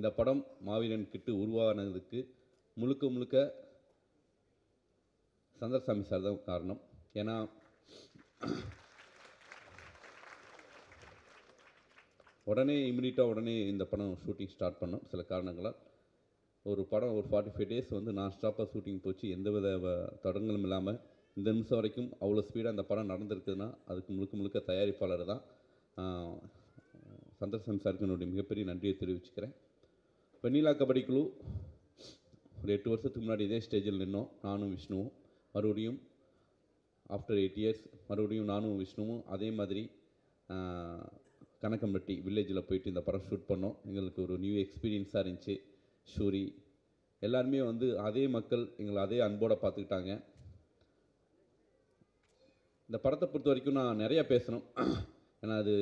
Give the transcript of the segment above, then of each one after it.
இந்த படம் மாவீரன் கிட்டு உருவானதுக்கு முழுக்க முழுக்க சந்தர்சாமி சார் தான் காரணம் ஏன்னா உடனே இமிடியட்டாக உடனே இந்த படம் ஷூட்டிங் ஸ்டார்ட் பண்ணோம் சில காரணங்களால் ஒரு படம் ஒரு ஃபார்ட்டி ஃபைவ் டேஸ் வந்து நான் ஸ்டாப்பாக ஷூட்டிங் போச்சு எந்தவித வ- தடங்களும் இல்லாமல் இந்த நிமிஷம் வரைக்கும் அவ்வளோ ஸ்பீடாக அந்த படம் நடந்திருக்குதுன்னா அதுக்கு முழுக்க முழுக்க தயாரிப்பாளர் தான் ஆஹ், சந்தர்சன் சாருக்கு என்னுடைய மிகப்பெரிய நன்றியை தெரிவிச்சுக்கிறேன் வெண்ணிலா கபடி குழு ஒரு எட்டு வருஷத்துக்கு முன்னாடி இதே ஸ்டேஜில் நின்னோம் நானும் விஷ்ணுவும் மறுபடியும் ஆஃப்டர் எயிட் இயர்ஸ் மறுபடியும் நானும் விஷ்ணுவும் அதே மாதிரி ஆஹ், கனகம்பட்டி வில்லேஜில் போயிட்டு இந்த படம் ஷூட் பண்ணோம் எங்களுக்கு ஒரு நியூ எக்ஸ்பீரியன்ஸாக இருந்துச்சு ஷூரி எல்லாருமே வந்து அதே மக்கள் எங்களை அதே அன்போடு பார்த்துக்கிட்டாங்க இந்த படத்தை பொறுத்த வரைக்கும் நான் நிறைய பேசணும் ஏன்னா அது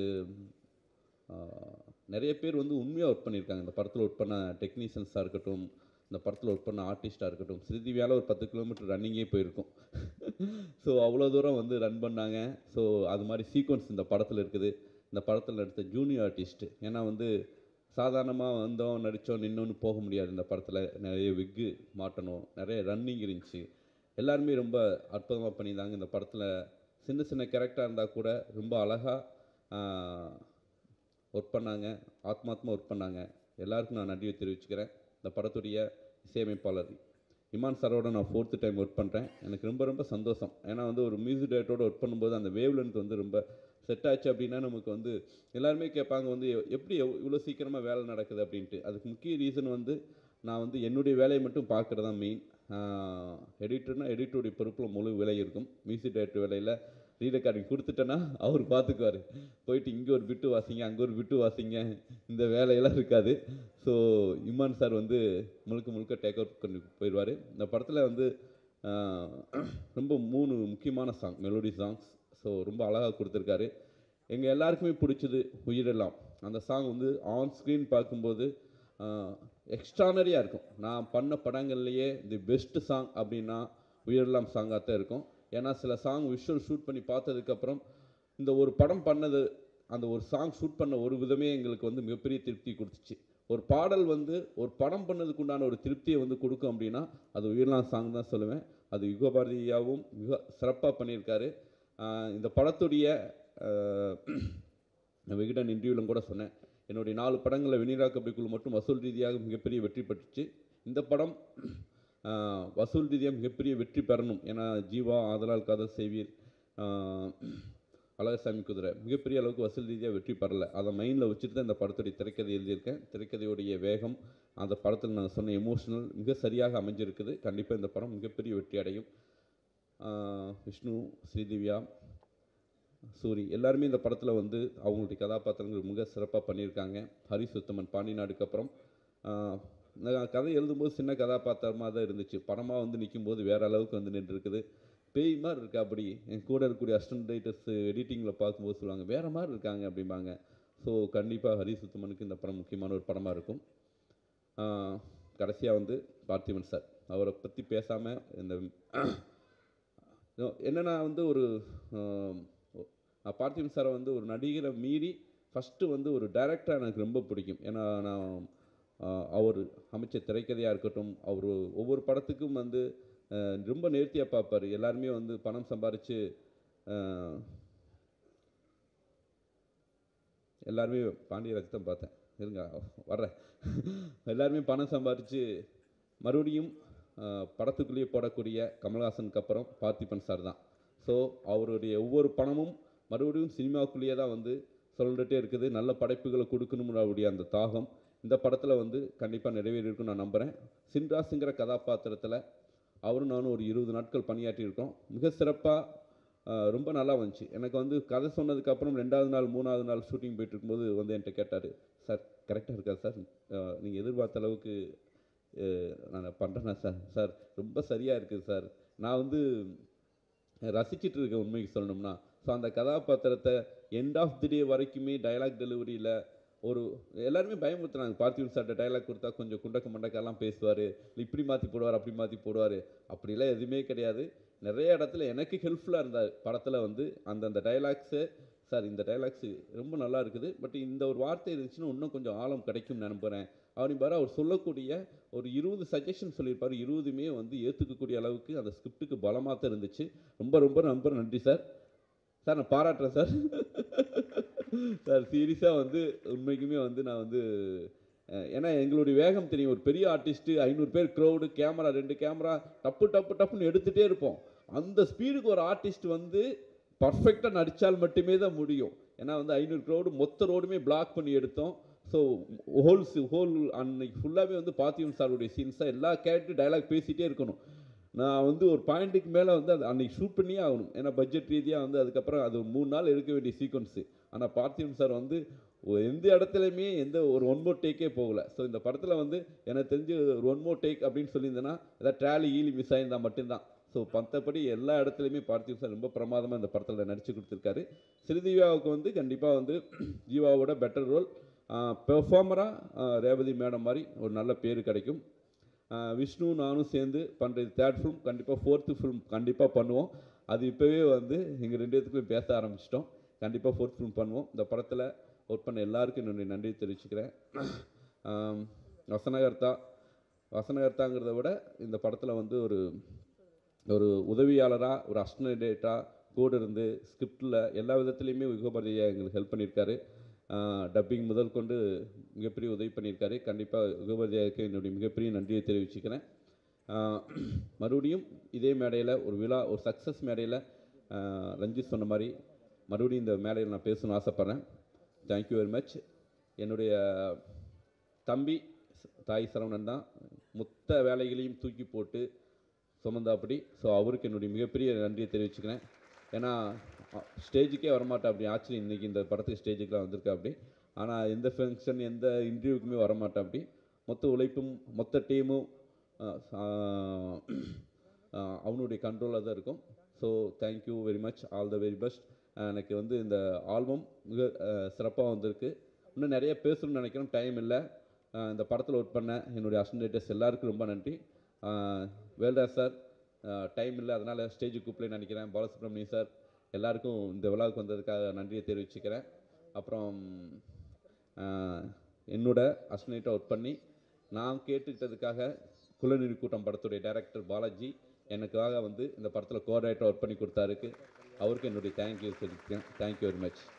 ஆஹ், நிறைய பேர் வந்து உண்மையாக ஒர்க் பண்ணியிருக்காங்க இந்த படத்தில் ஒர்க் பண்ண டெக்னீஷியன்ஸாக இருக்கட்டும் இந்த படத்தில் ஒர்க் பண்ண ஆர்டிஸ்ட்டாக இருக்கட்டும் ஸ்ருதிவியால் ஒரு பத்து கிலோமீட்டர் ரன்னிங்கே போயிருக்கும் ஸோ அவ்வளோ தூரம் வந்து ரன் பண்ணாங்க ஸோ அது மாதிரி சீக்வன்ஸ் இந்த படத்தில் இருக்குது இந்த படத்தில் நடித்த ஜூனியர் ஆர்டிஸ்ட் ஏன்னா வந்து சாதாரணமாக வந்தோம் நடித்தோம் நின்னோன்னு போக முடியாது இந்த படத்தில் நிறைய விக்கு மாட்டணும் நிறைய ரன்னிங் இருந்துச்சு எல்லாருமே ரொம்ப அற்புதமாக பண்ணியிருந்தாங்க இந்த படத்தில் சின்ன சின்ன கேரக்டராக இருந்தால் கூட ரொம்ப அழகாக ஒர்க் பண்ணாங்க ஆத்மாத்மா ஒர்க் பண்ணாங்க எல்லாருக்கும் நான் நன்றியை தெரிவிச்சுக்கிறேன் இந்த படத்துடைய இசையமைப்பாளர் இமான் சாரோட நான் ஃபோர்த்து டைம் ஒர்க் பண்ணுறேன் எனக்கு ரொம்ப ரொம்ப சந்தோஷம் ஏன்னா வந்து ஒரு மியூசிக் டேரக்டரோட ஒர்க் பண்ணும்போது அந்த வேவ் லென்த் வந்து ரொம்ப செட் ஆச்சு அப்படின்னா நமக்கு வந்து எல்லாருமே கேட்பாங்க வந்து எ- எப்படி இவ்வளோ சீக்கிரமாக வேலை நடக்குது அப்படின்ட்டு அதுக்கு முக்கிய ரீசன் வந்து நான் வந்து என்னுடைய வேலையை மட்டும் பார்க்குறது தான் மெயின் எடிட்டர்னா எடிட்டருடைய பொறுப்பில் முழு விலை இருக்கும் மியூசிக் டைரக்டர் வேலையில் ரீரெக்கார்டிங் கொடுத்துட்டேன்னா அவர் பார்த்துக்குவார் போயிட்டு இங்கே ஒரு பிட்டு வாசிங்க அங்கே ஒரு பிட்டு வாசிங்க இந்த வேலையெல்லாம் இருக்காது ஸோ இமான் சார் வந்து முழுக்க முழுக்க டேக் அவுட் பண்ணி போயிடுவார் இந்த படத்தில் வந்து ஆஹ், ரொம்ப மூணு முக்கியமான சாங் மெலோடி சாங்ஸ் ஸோ ரொம்ப அழகாக கொடுத்துருக்காரு எங்கள் எல்லாருக்குமே பிடிச்சது உயிரெல்லாம் அந்த சாங் வந்து ஆன் ஸ்க்ரீன் பார்க்கும்போது எக்ஸ்ட்ரானரியாக இருக்கும் நான் பண்ண படங்கள்லேயே தி பெஸ்ட் சாங் அப்படின்னா உயிரெல்லாம் சாங்காக தான் இருக்கும் ஏன்னா சில சாங் விஷுவல் ஷூட் பண்ணி பார்த்ததுக்கப்புறம் இந்த ஒரு படம் பண்ணது அந்த ஒரு சாங் ஷூட் பண்ண ஒரு விதமே எங்களுக்கு வந்து மிகப்பெரிய திருப்தி கொடுத்துச்சு ஒரு பாடல் வந்து ஒரு படம் பண்ணதுக்கு உண்டான ஒரு திருப்தியை வந்து கொடுக்கும் அப்படின்னா அது உயிரெல்லாம் சாங் தான் சொல்லுவேன் அது யுகபாரதியாவும் மிக சிறப்பாக பண்ணியிருக்காரு ஆஹ் இந்த படத்துடைய ஆஹ் நான் விகடன் இன்டர்வியூலும் கூட சொன்னேன் என்னுடைய நாலு படங்களில் வெண்ணிலா கபடிக்குழு மட்டும் வசூல் ரீதியாக மிகப்பெரிய வெற்றி பெற்றுச்சு இந்த படம் ஆஹ், வசூல் ரீதியாக மிகப்பெரிய வெற்றி பெறணும் ஏன்னா ஜீவா ஆதலால் காதல் செய்வீர் ஆஹ், அழகசாமி குதிரை மிகப்பெரிய அளவுக்கு வசூல் ரீதியாக வெற்றி பெறலை அதை மைண்டில் வச்சுட்டு தான் இந்த படத்துடைய திரைக்கதை எழுதியிருக்கேன் திரைக்கதையுடைய வேகம் அந்த படத்தில் நான் சொன்ன எமோஷனல் மிக சரியாக அமைஞ்சிருக்குது கண்டிப்பாக இந்த படம் மிகப்பெரிய வெற்றி அடையும் ஆஹ், விஷ்ணு ஸ்ரீதிவ்யா சூரி எல்லாருமே இந்த படத்தில் வந்து அவங்களுடைய கதாபாத்திரங்கள் மிக சிறப்பாக பண்ணியிருக்காங்க ஹரி சுத்தமன் பாண்டிநாடுக்கு அப்புறம் ஆஹ், நான் கதை எழுதும்போது சின்ன கதாபாத்திரமாக தான் இருந்துச்சு படமாக வந்து நிற்கும்போது வேற அளவுக்கு வந்து நின்று இருக்குது பேய் மாதிரி இருக்கா அப்படி என் கூட இருக்கக்கூடிய அசிஸ்டன்ட் ரைட்டர்ஸ் எடிட்டிங்கில் பார்க்கும்போது சொல்லுவாங்க வேற மாதிரி இருக்காங்க அப்படிம்பாங்க ஸோ கண்டிப்பாக ஹரி சுத்தமனுக்கு இந்த படம் முக்கியமான ஒரு படமாக இருக்கும் கடைசியாக வந்து பார்த்திபன் சார் அவரை பற்றி பேசாமல் இந்த என்னன்னா வந்து ஒரு ஆஹ், நான் பார்த்திபன் சாரை வந்து ஒரு நடிகரை மீறி ஃபஸ்ட்டு வந்து ஒரு டைரக்டராக எனக்கு ரொம்ப பிடிக்கும் ஏன்னா நான் ஆஹ், அவர் அமைச்ச திரைக்கதையாக இருக்கட்டும் அவர் ஒவ்வொரு படத்துக்கும் வந்து ஆஹ், ரொம்ப நேர்த்தியாக பார்ப்பார் எல்லாருமே வந்து பணம் சம்பாரித்து எல்லாருமே பாண்டியராஜ் தான் பார்த்தேன் இருங்க வர்றேன் எல்லாருமே பணம் சம்பாரித்து மறுபடியும் ஆஹ், படத்துக்குள்ளேயே போடக்கூடிய கமல்ஹாசனுக்கு அப்புறம் பார்த்திபன் சார் தான் ஸோ அவருடைய ஒவ்வொரு பணமும் மறுபடியும் சினிமாவுக்குள்ளேயே தான் வந்து சொல்லிட்டே இருக்குது நல்ல படைப்புகளை கொடுக்கணும்னு அவருடைய அந்த தாகம் இந்த படத்தில் வந்து கண்டிப்பாக நிறைவேறியிருக்கும்னு நான் நம்புகிறேன் சின்ராஸுங்கிற கதாபாத்திரத்தில் அவரும் நானும் ஒரு இருபது நாட்கள் பணியாற்றியிருக்கோம் மிக சிறப்பாக ரொம்ப நல்லா வந்துச்சு எனக்கு வந்து கதை சொன்னதுக்கப்புறம் ரெண்டாவது நாள் மூணாவது நாள் ஷூட்டிங் போயிட்டு இருக்கும்போது வந்து என்கிட்ட கேட்டார் சார் கரெக்டாக இருக்கா சார் நீங்கள் எதிர்பார்த்த அளவுக்கு அஹ், நான் பண்ணுறேன்னா சார் சார் ரொம்ப சரியாக இருக்குது சார் நான் வந்து ரசிச்சிட்டு இருக்கேன் உண்மைக்கு சொல்லணும்னா ஸோ அந்த கதாபாத்திரத்தை எண்ட் ஆஃப் தி டே வரைக்குமே டயலாக் டெலிவரியில் ஒரு எல்லாருமே பயமுறுத்துறாங்க பார்த்திபன் சார்ட்ட டயலாக் கொடுத்தா கொஞ்சம் குண்டக்க மண்டக்கெல்லாம் பேசுவார் இப்படி மாற்றி போடுவார் அப்படி மாற்றி போடுவார் அப்படிலாம் எதுவுமே கிடையாது நிறைய இடத்துல எனக்கு ஹெல்ப்ஃபுல்லாக இருந்தார் படத்தில் வந்து அந்தந்த டயலாக்ஸு சார் இந்த டயலாக்ஸ் ரொம்ப நல்லா இருக்குது பட் இந்த ஒரு வார்த்தை இருந்துச்சுன்னா இன்னும் கொஞ்சம் ஆழம் கிடைக்கும்னு நம்புகிறேன் அப்படிம்பாரு அவர் சொல்லக்கூடிய ஒரு இருபது சஜஷன் சொல்லியிருப்பார் இருபதுமே வந்து ஏற்றுக்கக்கூடிய அளவுக்கு அந்த ஸ்கிரிப்டுக்கு பலமாக தான் இருந்துச்சு ரொம்ப ரொம்ப ரொம்ப நன்றி சார் சார் நான் பாராட்டுறேன் சார் சார் சீரியஸாக வந்து உண்மைக்குமே வந்து நான் வந்து அஹ், ஏன்னா எங்களுடைய வேகம் தெரியும் ஒரு பெரிய ஆர்டிஸ்ட்டு ஐநூறு பேர் க்ரௌடு கேமரா ரெண்டு கேமரா டப்பு டப்பு டப்புன்னு எடுத்துகிட்டே இருப்போம் அந்த ஸ்பீடுக்கு ஒரு ஆர்டிஸ்ட் வந்து பர்ஃபெக்டாக நடித்தால் மட்டுமே தான் முடியும் ஏன்னா வந்து ஐநூறு க்ரௌடு மொத்த ரோடுமே பிளாக் பண்ணி எடுத்தோம் ஸோ ஹோல்ஸ் ஹோல் அன்னைக்கு ஃபுல்லாகவே வந்து பார்த்திவன் சாருடைய சீன்ஸாக எல்லா கேரக்டர் டயலாக் பேசிகிட்டே இருக்கணும் நான் வந்து ஒரு பாயிண்ட்டுக்கு மேலே வந்து அது அன்னைக்கு ஷூட் பண்ணியே ஆகணும் ஏன்னா பட்ஜெட் ரீதியாக வந்து அதுக்கப்புறம் அது ஒரு மூணு நாள் எடுக்க வேண்டிய சீக்வன்ஸு ஆனால் பார்த்திவன் சார் வந்து ஒ- எந்த இடத்துலையுமே எந்த ஒரு ஒன் மோர் டேக்கே போகல ஸோ இந்த படத்தில் வந்து எனக்கு தெரிஞ்சு ஒரு ஒன் மோர் டேக் அப்படின்னு சொல்லியிருந்தேன்னா ஏதாவது ட்ராலி ஈலி மிஸ் ஆயிருந்தா மட்டும்தான் ஸோ மற்றபடி எல்லா இடத்துலையுமே பார்த்திவன் சார் ரொம்ப பிரமாதமாக இந்த படத்தில் நடித்து கொடுத்துருக்காரு ஸ்ரீதிவாவுக்கு வந்து கண்டிப்பாக வந்து ஜீவாவோட பெட்டர் ரோல் பெர்ஃபார்மராக ரேவதி மேடம் மாதிரி ஒரு நல்ல பேர் கிடைக்கும் ஆஹ் விஷ்ணு நானும் சேர்ந்து பண்ணுறது தேர்ட் ஃபிலிம் கண்டிப்பாக ஃபோர்த்து ஃபிலிம் கண்டிப்பாக பண்ணுவோம் அது இப்போவே வந்து எங்கள் ரெண்டு பேத்துக்குமே பேச ஆரம்பிச்சிட்டோம் கண்டிப்பாக ஃபோர்த் ஃபிலிம் பண்ணுவோம் இந்த படத்தில் ஒர்க் பண்ண எல்லாருக்கும் என்னுடைய நன்றி தெரிவிச்சுக்கிறேன் ஆம், வசனகர்த்தா வசனகர்த்தாங்கிறத விட இந்த படத்தில் வந்து ஒரு ஒரு உதவியாளராக ஒரு அஸ்டனேட்டாக கூட இருந்து ஸ்கிரிப்டில் எல்லா விதத்துலேயுமே யுகபதியை எங்களுக்கு ஹெல்ப் பண்ணியிருக்காரு டப்பிங் முதல் கொண்டு மிகப்பெரிய உதவி பண்ணியிருக்காரு கண்டிப்பாக யுகபதியாவுக்கு என்னுடைய மிகப்பெரிய நன்றியை தெரிவிச்சுக்கிறேன் ஆஹ் மறுபடியும் இதே மேடையில் ஒரு விழா ஒரு சக்ஸஸ் மேடையில் ரஞ்சித் சொன்ன மாதிரி மறுபடியும் இந்த மேடையில் நான் பேசணும்னு ஆசைப்பட்றேன் தேங்க்யூ வெரி மச் என்னுடைய தம்பி தாய் சரவணன் தான் மொத்த வேலைகளையும் தூக்கி போட்டு சுமந்தாப்படி ஸோ அவருக்கு என்னுடைய மிகப்பெரிய நன்றியை தெரிவிச்சுக்கிறேன் ஏன்னா ஸ்டேஜுக்கே வரமாட்டா அப்படி ஆக்சுவலி இன்றைக்கி இந்த படத்துக்கு ஸ்டேஜுக்குலாம் வந்திருக்கா அப்படி ஆனால் எந்த ஃபங்க்ஷன் எந்த இன்டர்வியூக்குமே வரமாட்டா அப்படி மொத்த உழைப்பும் மொத்த டீமும் அவனுடைய கண்ட்ரோலில் தான் இருக்கும் so thank you very much all the very best எனக்கு வந்து இந்த ஆல்பம் மிக சிறப்பாக வந்திருக்கு இன்னும் நிறைய பேசணும்னு நினைக்கிறோம் டைம் இல்லை அஹ் இந்த படத்தில் ஒர்க் பண்ண என்னுடைய அசன்டேட்டர்ஸ் எல்லாருக்கும் ரொம்ப நன்றி வேல்ராஜ் சார் டைம் இல்லை அதனால் ஸ்டேஜுக்கு கூப்பிடலன்னு நினைக்கிறேன் பாலசுப்ரமணியம் சார் எல்லாருக்கும் இந்த விழாவுக்கு வந்ததுக்காக நன்றியை தெரிவிச்சுக்கிறேன் அப்புறம் அஹ், என்னோட அசனேட்டாக ஒர்க் பண்ணி நான் கேட்டுக்கிட்டதுக்காக குலநிதி கூட்டம் படத்துடைய டைரக்டர் பாலாஜி எனக்காக வந்து இந்த படத்தில் கோஆர்டினேட்டர் ஒர்க் பண்ணி கொடுத்தாருக்கு அவருக்கு என்னுடைய தேங்க்யூ சொல்லியிருக்கேன் தேங்க்யூ வெரி மச்